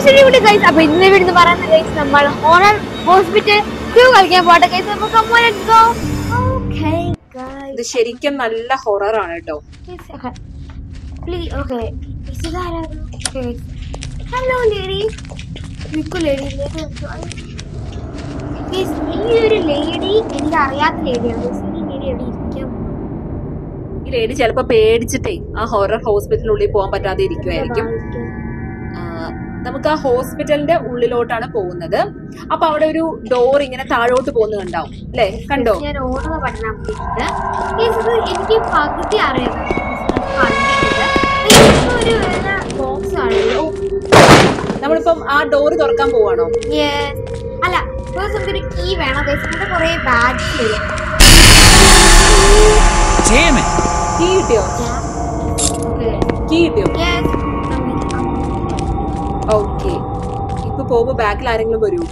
ശരി ഇവിടെ ഗൈസ് അപ്പൊ ഇന്ന് ഇവിടുന്ന് പറയുന്ന ഗൈസ് നമ്മൾ ഹോണർ ഹോസ്പിറ്റൽ ടു കളിക്കാൻ പോട്ടെ ഗൈസ് അപ്പൊ come on, let's go. Okay, guys. ഇത് ശരിക്കും നല്ല ഹൊറർ ആണ് കേട്ടോ Please, okay. Please, okay. Is it that? Okay. Hello, lady. നിക്കു ലേഡി പ്ലീസ് ഈ ഒരു ലേഡി എനിക്ക് അറിയാത്ത ലേഡിയാണ് ഈ ലേഡി എവിടെ ഇരിക്കും ഈ ലേഡി ചിലപ്പോ പേടിച്ചിട്ടേ ആ ഹൊറർ ഹോസ്പിറ്റലിനുള്ളിൽ പോകാൻ പറ്റാതെ ഇരിക്കുമായിരിക്കും ആ, നമുക്ക് ആ ഹോസ്പിറ്റലിന്റെ ഉള്ളിലോട്ടാണ് പോകുന്നത് അപ്പൊ അവിടെ ഒരു ഡോർ ഇങ്ങനെ താഴോട്ട് പോകുന്നത് കണ്ടാവും അല്ലേ കണ്ടോ ഞാൻ ഓടുന്ന പഠനം ഇത് എനിക്ക് പകുതി അറിയാം കണ്ടിട്ടില്ല ഇതൊക്കെ ഒരു ബോക്സ് ആണല്ലോ നമ്മളിപ്പം ആ ഡോർ തുറക്കാൻ പോവാണോ യെസ് അല്ല ഫസ്റ്റ് നമുക്കൊരു കീ വേണം ഗൈസ് നമ്മുടെ കുറേ ബാഗ്സ് വരും Damn it! കീ കിട്ടിയോ കീ കിട്ടിയോ യെസ് ഓക്കെ ഇപ്പൊ പോകുമ്പോ ബാക്കിൽ ആരെങ്കിലും വരൂ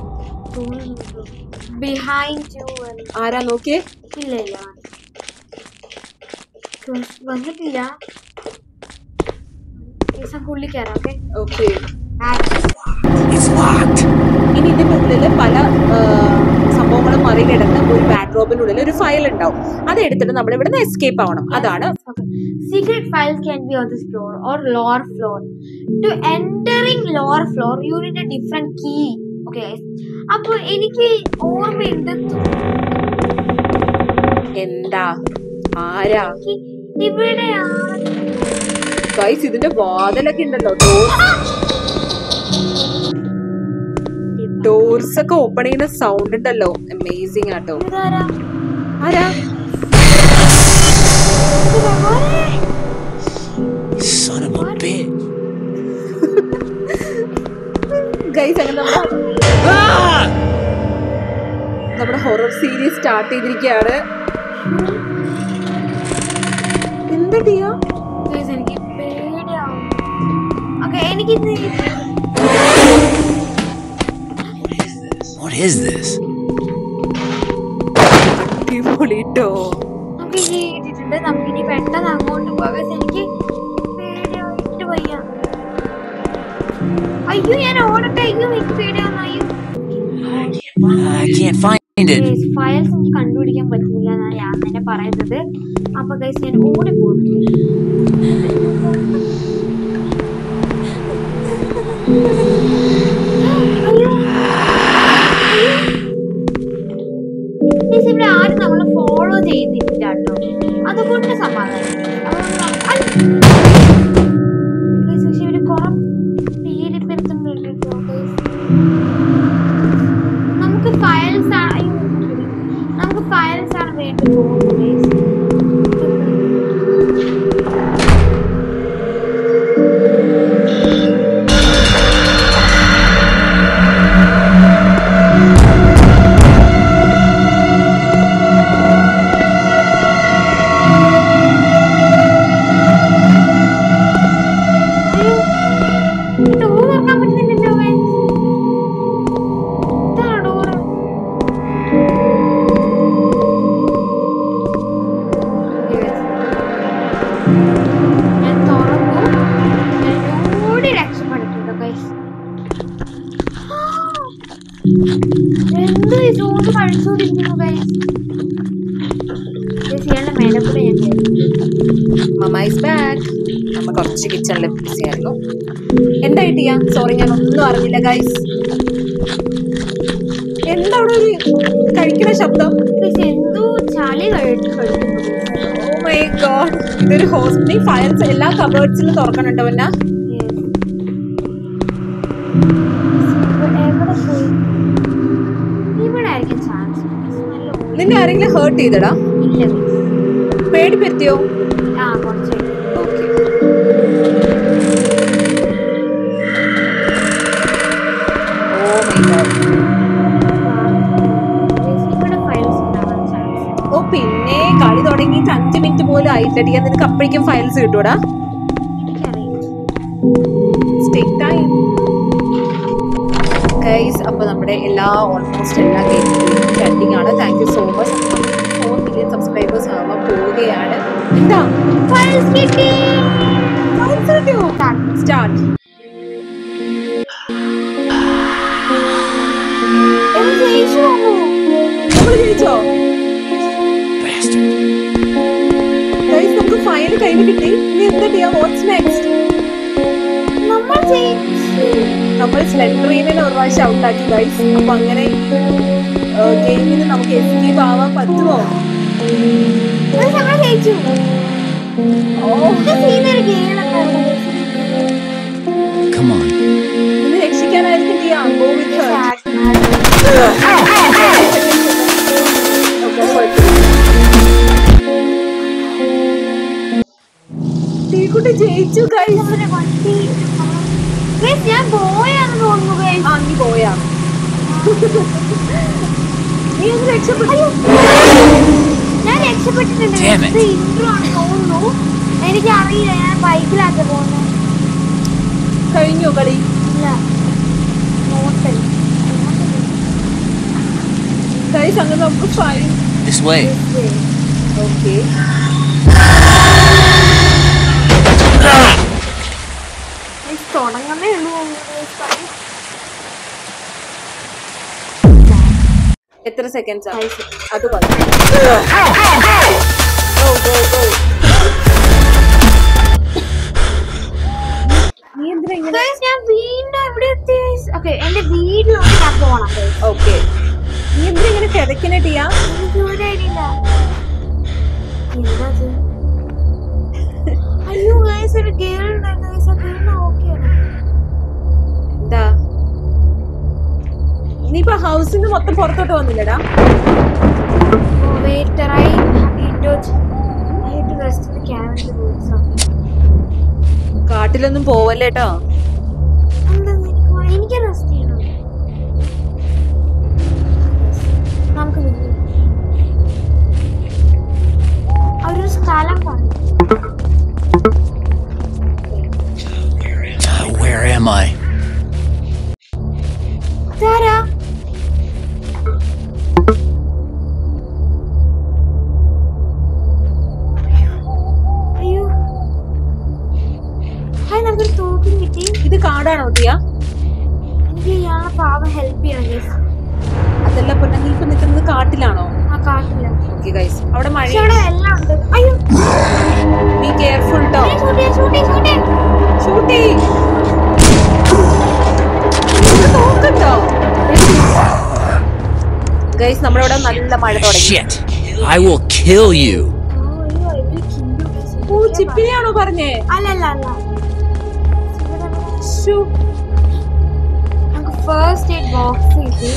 ബിഹൈൻഡ് യു ആരാ നോക്കിയേ ഇല്ല ഇല്ല വന്നിട്ടില്ല പുള്ളി കയറാം ഓക്കെ ഓക്കെ It's locked. ഇനി ഇതിന്റെ ഉള്ളില് പല ആ, സംഭവങ്ങളും മറികടന്ന് ഒരു ബാഡ്രോബിന്റെ ഉള്ളിൽ ഒരു ഫയൽ ഉണ്ടാവും അത് എടുത്തിട്ട് നമ്മൾ ഇവിടുന്ന് എസ്കേപ്പ് ആവണം അതാണ് Secret files can be on this floor or lower floor. To entering lower floor, you need a different key. Okay, guys. അപ്പോൾ എനിക്ക് ഓർമ്മയുണ്ട് എന്താ ആരാ എനിക്ക് ഇവിടെയാണ് ഗൈസ് ഇതിന്റെ വാതിലൊക്കെ ഉണ്ടല്ലോ ഡോർ ഡോർസ് ഒക്കെ ഓപ്പൺ ചെയ്യുന്ന സൗണ്ട് ഉണ്ടല്ലോ അമേസിങ് ആട്ടോ ഇതാരാ? ആരാ ഇതാരെ? Son of a bitch. Guys അങ്ങനെ നമ്മുടെ Ah! നമ്മുടെ ഹൊറർ സീരീസ് സ്റ്റാർട്ട് ചെയ്തിരിക്കുകയാണ് എന്താ ടിയ Guys, എനിക്ക് പേടിയാവും ഓക്കെ എനിക്കിന്ന് What is this? അടിപൊളിട്ടോ നമുക്ക് ഈ ഇട്ടിട്ടുണ്ട് നമുക്കിനി പെട്ടെന്ന് അങ്ങോട്ട് പോകാം Guys, എനിക്ക് പേടിയായിട്ട് വയ്യ അയ്യോ ഞാൻ ഓടട്ടെ അയ്യോ എനിക്ക് പേടിയാവുന്നു അയ്യോ I can't find it. Files എനിക്ക് കണ്ടുപിടിക്കാൻ പറ്റുന്നില്ല എന്നാണ് ഞാൻ തന്നെ പറയുന്നത് അപ്പൊ ഗൈസ് ഞാൻ ഓടി പോകുന്നുണ്ട് അയ്യോ. Guys, ഇവിടെ ആരും നമ്മളെ ഫോളോ ചെയ്യുന്നില്ല കേട്ടോ അതുകൊണ്ട് സമാധാനം അതുകൊണ്ട് നം- ഐ. Guys, പക്ഷെ ഇവര് കുറെ പേരിപ്പെടുത്തുന്നുണ്ട് കേട്ടോ guys. നമുക്ക് ഫയൽസ് ആണ് അയ്യോ, നമുക്ക് ഫയൽസ് ആണ് വേണ്ടി പോകുന്നത് guys. അയ്യോ, ഈ door തുറക്കാൻ പറ്റുന്നില്ലല്ലോ guys. ഇതാണോ ഡോറ് ഞാൻ തുറന്നു ഞാൻ ഓടി രക്ഷപ്പെട്ടിട്ടുണ്ട് ഗൈസ് എന്തോ ഈ സോണ്ട് കഴിച്ചുകൊണ്ടിരിക്കുന്നു ഗൈസ് ഇയാളുടെ മേലെ കൂടെ ഞാൻ കയറി. മമ്മൈസ് ബാക്ക് നമ്മ കുറച്ച് കിച്ചണിൽ ബിസി ആയിരുന്നു എന്താ ടിയ സോറി ഞാൻ ഒന്നും അറിഞ്ഞില്ല ഗൈസ് എന്താ അവിടെ ഒരു കഴിക്കുന്ന ശബ്ദം ഗൈസ് എന്തോ ചളി കഴിച്ചു കഴിക്കുന്നു ഓ മൈ ഗോഡ് ഇതൊരു ഹോസ്പിറ്റൽ ഫയൽസ് എല്ലാ കബേർഡ്സിലും തുറക്കണുണ്ടോ പിന്നെ എവിടെ പോയി ഇവിടെ ആയിരിക്കും ചാൻസ് നല്ല നിന്നെ ആരെങ്കിലും ഹേർട്ട് ചെയ്തടാ ഇല്ല guys. പേടിപ്പെടുത്തിയോ ആ കുറച്ച് ഓക്കെ ഓ മൈ ഗോഡ് ഇവിടെ ഫയൽസ് ഉണ്ടാവാൻ ചാൻസ് ഓ പിന്നെ കളി തുടങ്ങിയിട്ട് അഞ്ച് മിനിറ്റ് പോലും ആയിട്ടടിയാ നിനക്ക് അപ്പോഴേക്കും ഫയൽസ് കിട്ടൂടാ എനിക്കറിയില്ല സ്റ്റേക്ക് ടൈം ഗൈസ് അപ്പോൾ നമ്മുടെ എല്ലാ ഓൾമോസ്റ്റ് എല്ലാ ഗെയിമുകളും ട്രെൻഡിങ് ആണ് thank you so much for million subscribers ആവാൻ പോവുകയാണ് എന്താ ഫയൽസ് കിട്ടി ഫയൽസ് കിട്ടിയോ സ്റ്റാർട്ട് ജയിച്ചോ Bastard. ഗൈസ് നമുക്ക് ഫയൽ കയ്യിൽ കിട്ടി ഇനി എന്താ ചെയ്യാ വാട്ട്സ് നെക്സ്റ്റ് നമ്മൾ ജയിച്ചു നമ്മൾ സ്ലെൻഡറീനെ ഒരു പ്രാവശ്യം ഔട്ടാക്കി ഗൈസ് അപ്പൊ അങ്ങനെ ഗെയിമിന് നമുക്ക് എസ്കേപ്പ് ആവാൻ പറ്റുമോ Guys, നമ്മൾ ജയിച്ചു ഓ ഇത് ചെയ്യുന്നൊരു ഗെയിമൊക്കെ ഉണ്ട് guys. Come on. ഇന്ന് രക്ഷിക്കാനായിരിക്കും ചെയ്യാം ഗോ വിത്ത് തീക്കുട്ടി ജയിച്ചു ഗൈസ് നമ്മുടെ വണ്ടി Guys, ഞാൻ പോയാന്ന് തോന്നുന്നു guys. ആ നീ പോയാ നീ ഒന്ന് രക്ഷപ്പെട്ടു ഞാൻ രക്ഷപ്പെട്ടിട്ടുണ്ട് Damn it. ഇത് ഇൻട്രോ ആണ് തോന്നുന്നു എനിക്ക് അറിയില്ല ഞാൻ ബൈക്കിലാത്ത പോകുന്നത് കഴിഞ്ഞു കളി ഇല്ല നോട്ട് ഗൈസ് അങ്ങനെ നമുക്ക് ഫൈൻ This way. ഓക്കെ തുടങ്ങുന്നേ ഉള്ളൂ guys, കളി. എത്ര സെക്കൻഡ്സ് ആണ് Five seconds. അത് മതി Go, go, go. നീ എന്തിനാ ഇങ്ങനെ Guys, ഞാൻ വീണ്ടും ഇവിടെ എത്തി ഓക്കെ എന്റെ വീട്ടിലോട്ട് ഞാൻ പോണം guys. ഓക്കെ നീ എന്തിനാ ഇങ്ങനെ കിതക്കിനെ ടിയാ എനിക്ക് ഒരു idea ഇല്ല എന്താ ഇത്? അയ്യോ ഗൈസ് ഒരു ഗേൾ ഉണ്ടായിരുന്നു ഗൈസ് ആ ഗേളിന് ഓക്കെയാണ് എന്താ നീ ഇപ്പൊ ഹൗസിന്ന് മൊത്തം പുറത്തോട്ട് വന്നില്ലടാ Oh, wait, I indulge. I had to rest in the cabin to do something. കാട്ടിലൊന്നും പോവല്ലേട്ടോ എന്താ എനിക്ക് വ- എനിക്ക് റെസ്റ്റ് ചെയ്യണം നമുക്ക് നിന്ന് അവരൊരു സ്ഥലം പറഞ്ഞു Uh, where am I? ഇതാരാ അയ്യോ ഹായ് നമുക്കൊരു തോക്കും കിട്ടി ഇത് കാടാണോ ടിയ എനിക്ക് ഇയാളെ പാവം ഹെൽപ്പ് ചെയ്യണം ഗൈസ് അതല്ല പൊന്നെ നീ ഇപ്പൊ നിൽക്കുന്നത് കാട്ടിലാണോ ആ കാട്ടില്ല ഓക്കെ ഗൈസ് അവിടെ മഴ പക്ഷെ അവിടെ എല്ലാം ഉണ്ട് അയ്യോ ബി കെയർഫുൾ ട്ടോ ഷൂട്ട് ഷൂട്ട് ഷൂട്ട് ഷൂട്ടി നോക്കട്ടോ ഗൈസ് നമ്മുടെ ഇവിടെ നല്ല മഴ തുടങ്ങി Shit. I will kill you. അയ്യോ ഇവര് കിണ്ടു ഓ ചിപ്പിനെയാണോ പറഞ്ഞേ അല്ല അല്ല അല്ല ശ്ശോ. നമുക്ക് ഫസ്റ്റ് എയ്ഡ് ബോക്സ് കിട്ടി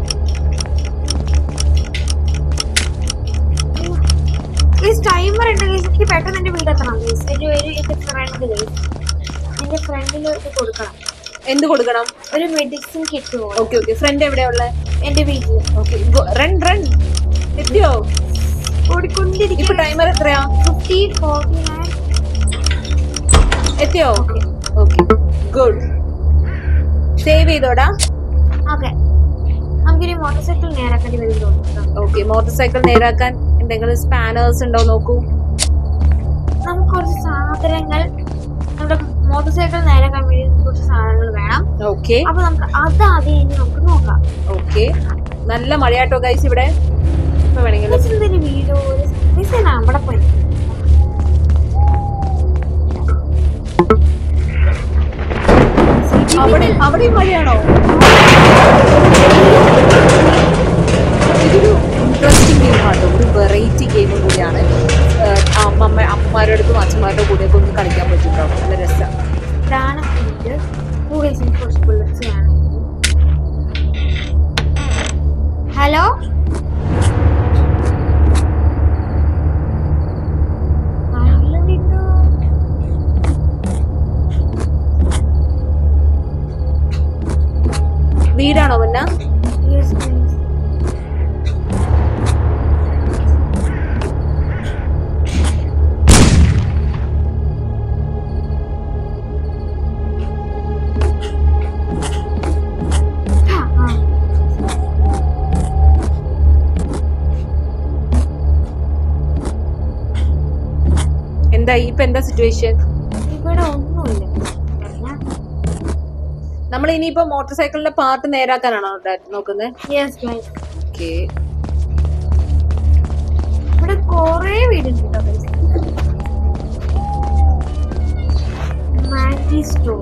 ഗൈസ് ടൈമർ ഉണ്ട് ഗൈസ് എനിക്ക് പെട്ടെന്ന് എന്റെ വീടെത്തണം ഗൈസ് എന്റെ ഒരു എന്റെ ഫ്രണ്ട് ഗൈസ് എന്റെ ഫ്രണ്ടിലോട്ട് കൊടുക്കണം എന്ത് കൊടുക്കണം ഒരു മെഡിസിൻ കിട്ടുമോ ഓക്കെ ഓക്കെ ഫ്രണ്ട് എവിടെയാ ഉള്ളത് എന്റെ വീട്ടിൽ ഓക്കെ റൺ റൺ എത്തിയോ ഇപ്പൊ ഓടിക്കൊണ്ടിരിക്കും ടൈമർ എത്രയാ ഫിഫ്റ്റി ഫോർട്ടി നയൻ എത്തിയോ ഓക്കെ ഗുഡ് സേവ് ചെയ്തോടാ ഓക്കെ നമുക്കിനി മോട്ടോർ സൈക്കിൾ നേരാക്കേണ്ടി വരും തോന്നുന്നു ഓക്കെ മോട്ടോർ സൈക്കിൾ നേരാക്കാൻ എന്തെങ്കിലും സ്പാനേഴ്സ് ഉണ്ടോ നോക്കൂ നമുക്ക് കുറച്ച് സാധനങ്ങൾ നമ്മുടെ മോട്ടോർ സൈക്കിൾ നേരാക്കാൻ വേണ്ടി കുറച്ച് സാധനങ്ങൾ വേണം ഓക്കെ അപ്പൊ നമുക്ക് അത് ആദ്യം ഇനി നമുക്ക് നോക്കാം ഓക്കെ നല്ല മഴയാട്ടോ ഗൈസ് ഇവിടെ ഇപ്പൊ വേണമെങ്കിൽ Guys, ഇതൊരു വീഡിയോ ഒരു സർവീസ് ആണ് അവിടെ പോയി അവിടെ അവിടെയും മഴയാണോ ഇതൊരു ഇൻട്രസ്റ്റിംഗ് ഗെയിം ആട്ടോ ഒരു വെറൈറ്റി ഗെയിമും കൂടിയാണ് ഏഹ് അമ്മ അമ്മമാരുടെ അടുത്തും അച്ഛന്മാരുടെ കൂടെയൊക്കെ ഒന്ന് കളിക്കാൻ പറ്റും കേട്ടോ നല്ല രസമാണ് ഇതാണ് ഫുഡ് ഗൂഗിൾസിന് കുറച്ച് ബുള്ളറ്റ്സ് വേണം ഹലോ വീടാണോ മുന്ന എന്താ ഇപ്പൊ എന്താ സിറ്റുവേഷൻ ഇവിടെ ഒന്നുമില്ല നമ്മൾ ഇനിയിപ്പോ മോട്ടോർ സൈക്കിളിന്റെ പാർട്ട് നേരാക്കാനാണോ നോക്കുന്നത് യെസ് ഗൈസ് ഓക്കെ ഇവിടെ കൊറേ വീടുണ്ട് കേട്ടോ guys. മാഗി സ്റ്റോർ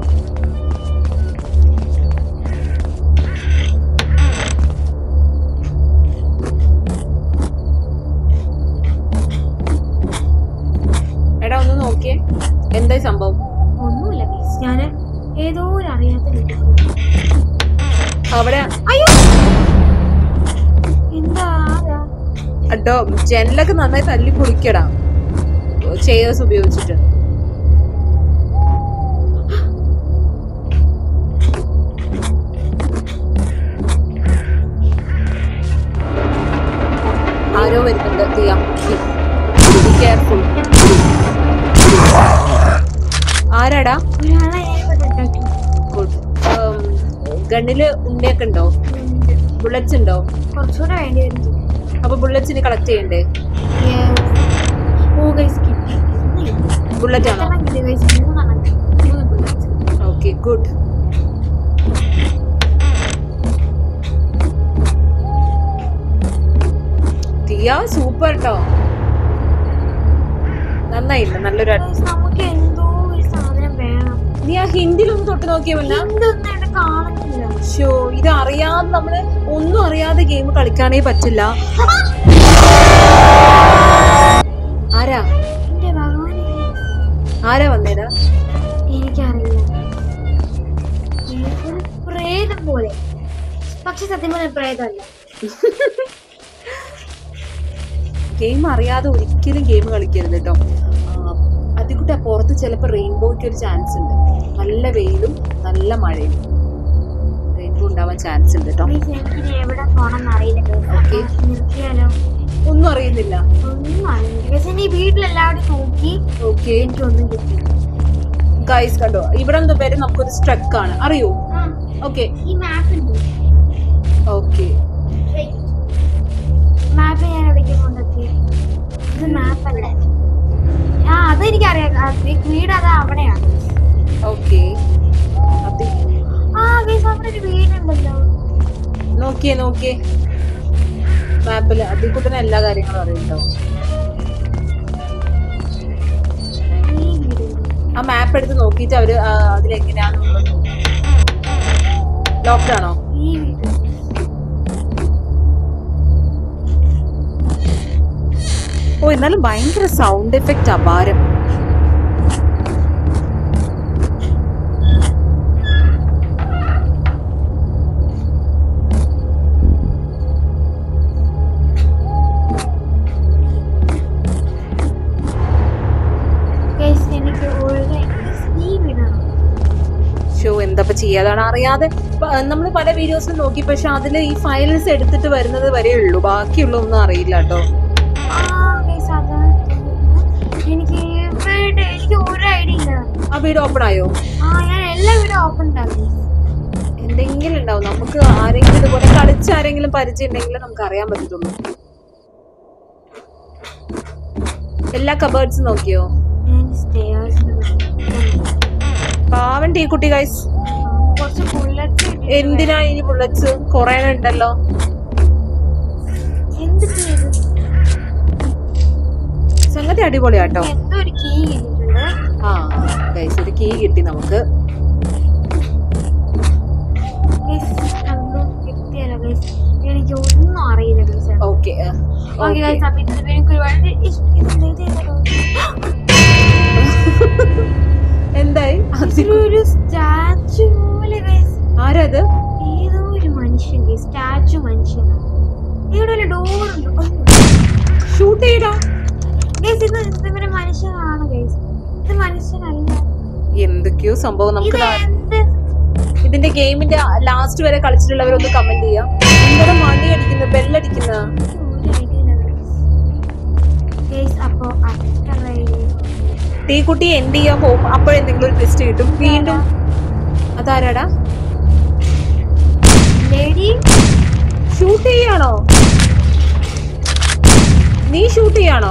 എടാ ഒന്ന് നോക്കിയേ എന്തായി സംഭവം ഒന്നുമില്ല ഗൈസ് ഞാൻ ഏതോ ഒരു അറിയാത്ത വീട്ടിൽ അവിടെ അയ്യോ എന്താ ആരാ? അട്ടോ ജനലൊക്കെ നന്നായി തല്ലി പൊളിക്കടാ ചെയേഴ്സ് ഉപയോഗിച്ചിട്ട് ആരോ വരുന്നുണ്ട് തിയ കെയർഫുൾ ആരാടാ ഒരാളെ ഞാൻ ഇവിടെ ഉണ്ടാക്കി. ഗുഡ് ഗണ്ണില് ഉണ്ടയൊക്കെ ഉണ്ടോ ഉണ്ട്. ബുള്ളറ്റ്സ് ഉണ്ടോ കുറച്ചുകൂടെ വേണ്ടി വരും അപ്പൊ ബുള്ളറ്റ്സിന് കളക്ട് ചെയ്യണ്ടേ Yes. ഓ ഗൈസ് കിട്ടി ബുള്ളറ്റ് ആണോ എത്രണ്ണം കിട്ടി ഗൈസ് മൂന്നെണ്ണം കിട്ടി. മൂന്ന് bullets. Okay good Diya super കേട്ടോ നന്നായില്ല നല്ലൊരു അടി- Guys, നമുക്ക് എന്തോ ഒരു സാധനം വേണം നീ ആ ഹിന്ദിലൊന്ന് തൊട്ട് നോക്കിയ മുന്ന എന്തൊന്നും ഇവിടെ കാണുന്നില്ല ഷോ ഇത് അറിയാതെ നമ്മള് ഒന്നും അറിയാതെ ഗെയിം കളിക്കാനേ പറ്റില്ല ആരാ എന്റെ ഭഗവാനെ ആരാ വന്നേടാ എനിക്കറിയില്ല ഒരു പ്രേതം പോലെ പക്ഷെ സത്യം പറഞ്ഞ പ്രേതമല്ല ഗെയിം അറിയാതെ ഒരിക്കലും ഗെയിം കളിക്കരുത് കേട്ടോ അതിക്കുട്ടി പുറത്ത് ചിലപ്പോൾ റെയിൻബോയ്ക്ക് ഒരു ചാൻസ് ഉണ്ട് നല്ല വെയിലും നല്ല മഴയും റെയിൻബോ ഉണ്ടാവാൻ ചാൻസ് ഉണ്ട് കേട്ടോ Guys, എനിക്കിനി എവിടെ പോണെന്ന് അറിയില്ല guys. Okay. അപ്പൊ നിർത്തിയാലോ ഒന്നും അറിയുന്നില്ല ഒന്നും അറിയില്ല Guys, ഇനി വീട്ടിലെല്ലാവരും നോക്കി ഓക്കെ എനിക്കൊന്നും കിട്ടില്ല ഗൈസ് കണ്ടോ ഇവിടെ നിന്ന് വരെ നമുക്കൊരു സ്ട്രക്ക് ആണ് അറിയോ ആ, ഓക്കെ ഈ മാപ്പ് ഉണ്ട് ഓക്കെ മാപ്പ് ഞാൻ എവിടേക്ക് കൊണ്ടെത്തി ഇത് മാപ്പ് അല്ല ആ അതെനിക്കറിയാം ആ, ഈ വീട് അത് അവിടെയാണ് ഓക്കെ അത് ആ ഗൈസ് അവിടെ ഒരു വീടുണ്ടല്ലോ നോക്കിയേ നോക്കിയേ മാപ്പിൽ അതിക്കുട്ടനെ എല്ലാ കാര്യങ്ങളും അറിയുന്നുണ്ടോ ഈ വീട് ആ മാപ്പ് എടുത്ത് നോക്കിയിട്ട് അവര് ആ, അതിലെങ്ങനെയാണെന്നുള്ളത് ലോക്ക്ഡ് ആണോ ഈ വീട് ഓ എന്നാലും ഭയങ്കര സൗണ്ട് എഫക്റ്റ് അപാരം ഗൈസ് എനിക്ക് ഒഴുകെ ഈ വീടാണ് ഷോ എന്താ ചെയ്യാതാണ് അറിയാതെ നമ്മൾ പല വീഡിയോസിലും നോക്കി പക്ഷെ അതിൽ ഈ ഫയൽസ് എടുത്തിട്ട് വരുന്നത് വരെ ഉള്ളൂ ബാക്കിയുള്ള ഒന്നും അറിയില്ല കേട്ടോ ആ ഗൈസ് അതാണ് എനിക്ക് ഇവിടെ എനിക്ക് ഒരു ഐഡിയ ഇല്ല ആ വീട് ഓപ്പൺ ആയോ ആ ഞാൻ എല്ലാ വീടും ഓപ്പൺ ഉണ്ടാകും എന്തെങ്കിലും ഉണ്ടാവും നമുക്ക് ആരെങ്കിലും ഇതുപോലെ കളിച്ച് ആരെങ്കിലും പരിചയം ഉണ്ടെങ്കിൽ നമുക്ക് അറിയാൻ പറ്റത്തുള്ളൂ എല്ലാ കബേർഡ്സും നോക്കിയോ ഞാൻ സ്റ്റേഴ്സിൽ പാവൻ ടീ കുട്ടി ഗൈസ് കുറച്ച് ബുള്ളറ്റ്സ് എന്തിനാ ഇനി ബുള്ളറ്റ്സ് കൊറേ ഉണ്ടല്ലോ എന്ത് ചെയ്തു സംഗതി അടിപൊളിയാട്ടോ എന്തോ ഒരു കീ കിട്ടിയിട്ടുണ്ട് ആ ഗൈസ് ഒരു കീ കിട്ടി നമുക്ക് ഗൈസ് കണ്ടു കിട്ടിയല്ലോ ഗൈസ് എനിക്ക് ഒന്നും അറിയില്ല ഗൈസ് ഓക്കെ ഓക്കെ ഗൈസ് അപ്പൊ ഇത് എനിക്ക് ഒരുപാട് ഇഷ്- ഇത് ഇത് ഏതാ? എന്തായി ഇതിലൊരു സ്റ്റാച്ചു പോലെ ഗൈസ് ആരത് ഏതോ ഒരു മനുഷ്യൻ ഗൈസ് സ്റ്റാച്ചു മനുഷ്യനാണ് ഇവിടെ ഒരു ഡോർ ഉണ്ട് ഷൂട്ട് ചെയ്യടാ ഗൈസ് ഇത് ഇത് ഇവരെ മനുഷ്യനാണ് ഗൈസ് ഇത് മനുഷ്യനല്ല എന്തൊക്കെയോ സംഭവം ഇത് നമുക്ക് ദാ- എന്ത് ഇതിന്റെ ഗെയിമിന്റെ ലാസ്റ്റ് വരെ കളിച്ചിട്ടുള്ളവരൊന്ന് കമന്റ് ചെയ്യാം എന്താണ് മണി അടിക്കുന്നത് ബെല്ലടിക്കുന്ന ഒരു ഐഡിയ ഇല്ല ഗൈസ് ഗൈസ് അപ്പോ അടുക്കളയിൽ തീക്കുട്ടി എൻഡ് ചെയ്യാൻ പോകും അപ്പോഴെന്തെങ്കിലും ഒരു ടെസ്റ്റ് കിട്ടും വീണ്ടും അതാരാടാ ലേഡി ഷൂട്ട് ചെയ്യാണോ നീ ഷൂട്ട് ചെയ്യാണോ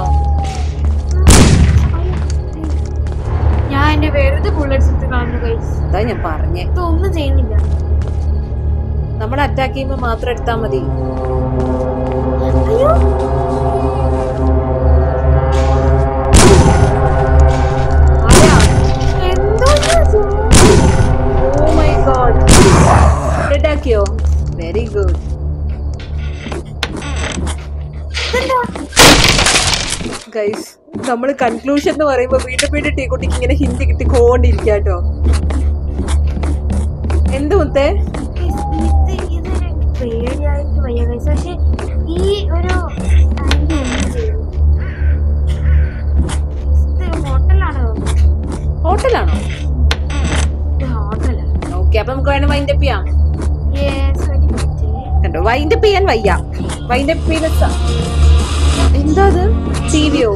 ഞാൻ എന്റെ വെറുതെ ബുള്ളറ്റ്സ് എടുത്ത് കളഞ്ഞു ഗൈസ് അതാ ഞാൻ പറഞ്ഞേ ഇതൊന്നും ചെയ്യുന്നില്ല നമ്മൾ അറ്റാക്ക് ചെയ്യുമ്പോൾ മാത്രം എടുത്താൽ മതി അയ്യോ ഗൈസ് നമ്മൾ കൺക്ലൂഷൻ എന്ന് പറയുമ്പോ വീണ്ടും വീണ്ടും ടീക്കുട്ടിക്ക് ഇങ്ങനെ ഹിന്ദി കിട്ടിക്കൊണ്ടിരിക്കാട്ടോ എന്ത് മുത്തേ Guys, ഇത് ഇതൊരു പേടിയായിട്ട് വയ്യ ഗൈസ് പക്ഷെ ഈ ഒരു ആന്റി എന്ത് ചെയ്യും ഇത് ഹോട്ടലാണോ ഹോട്ടലാണോ ഇത് ഹോട്ടലാണ് ഓക്കെ അപ്പൊ നമുക്ക് വേണം വൈൻഡപ്പ് ചെയ്യാം യെസ് ഒരു മിനിറ്റ് കണ്ടോ വൈൻഡപ്പ് ചെയ്യാൻ വയ്യ വൈൻഡപ്പ് ചെയ്ത എന്താ അത് ടി വിയോ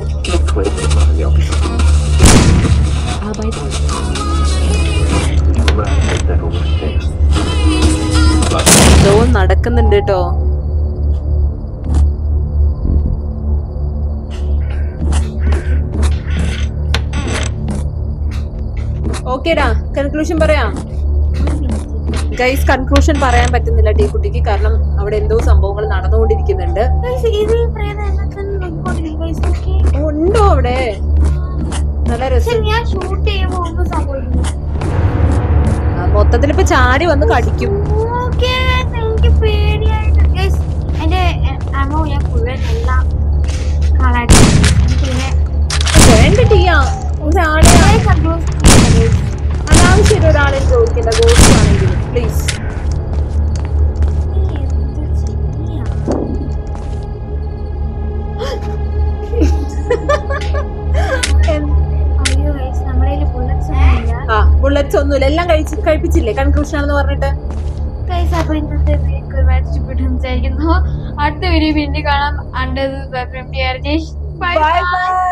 എന്തോ നടക്കുന്നുണ്ട് കേട്ടോ ഓക്കേടാ കൺക്ലൂഷൻ പറയാം ഗൈസ് കൺക്ലൂഷൻ പറയാൻ പറ്റുന്നില്ല ടീ കുട്ടിക്ക് കാരണം അവിടെ എന്തോ സംഭവങ്ങൾ നടന്നുകൊണ്ടിരിക്കുന്നുണ്ട് Guys, ഇത് ഈ പ്രേതം എന്നൊക്കെ നോക്കിക്കൊണ്ടിരിക്കും guys, okay? ഓ, ഉണ്ടോ അവിടെ നല്ല പക്ഷെ രസം ഞാൻ ഷൂട്ട് ചെയ്യുമ്പോ ഒന്നും സംഭവിക്കില്ല മൊത്തത്തിൽ ഇപ്പൊ ചാടി വന്ന് കടിക്കും ഓക്കേ, എനിക്ക് പേടിയായിട്ട് Guys, എന്റെ അമ്മ ഞാൻ മുഴുവൻ എല്ലാം കളയായിട്ട് എനിക്കിതിനെ വേണ്ട ടീയാ ഒരാളെ കൺക്ലൂസ് ചെയ്യണ്ട guys. അനാവശ്യം ഒരാളെ ചോദിക്കണ്ട ഗോസ്റ്റ് ആണെങ്കിൽ പ്ലീസ് നീ എന്ത് ചെയ്യാ? അയ്യോ guys, നമ്മുടെ കയ്യില് bullets ഒന്നുമില്ല. ആ ബുള്ളറ്റ്സ് ഒന്നുമില്ല എല്ലാം കഴിച്ച് കഴിപ്പിച്ചില്ലേ കൺക്ലൂഷൻ ആണെന്ന് പറഞ്ഞിട്ട് Guys, അപ്പൊ ഇന്നത്തെ വീഡിയോ ഒരുപാട് ഇഷ്ടപ്പെട്ടു സംസാരിക്കുന്നു അടുത്ത വീഡിയോ വീണ്ടും കാണാം അണ്ടർ ബൈ ബൈ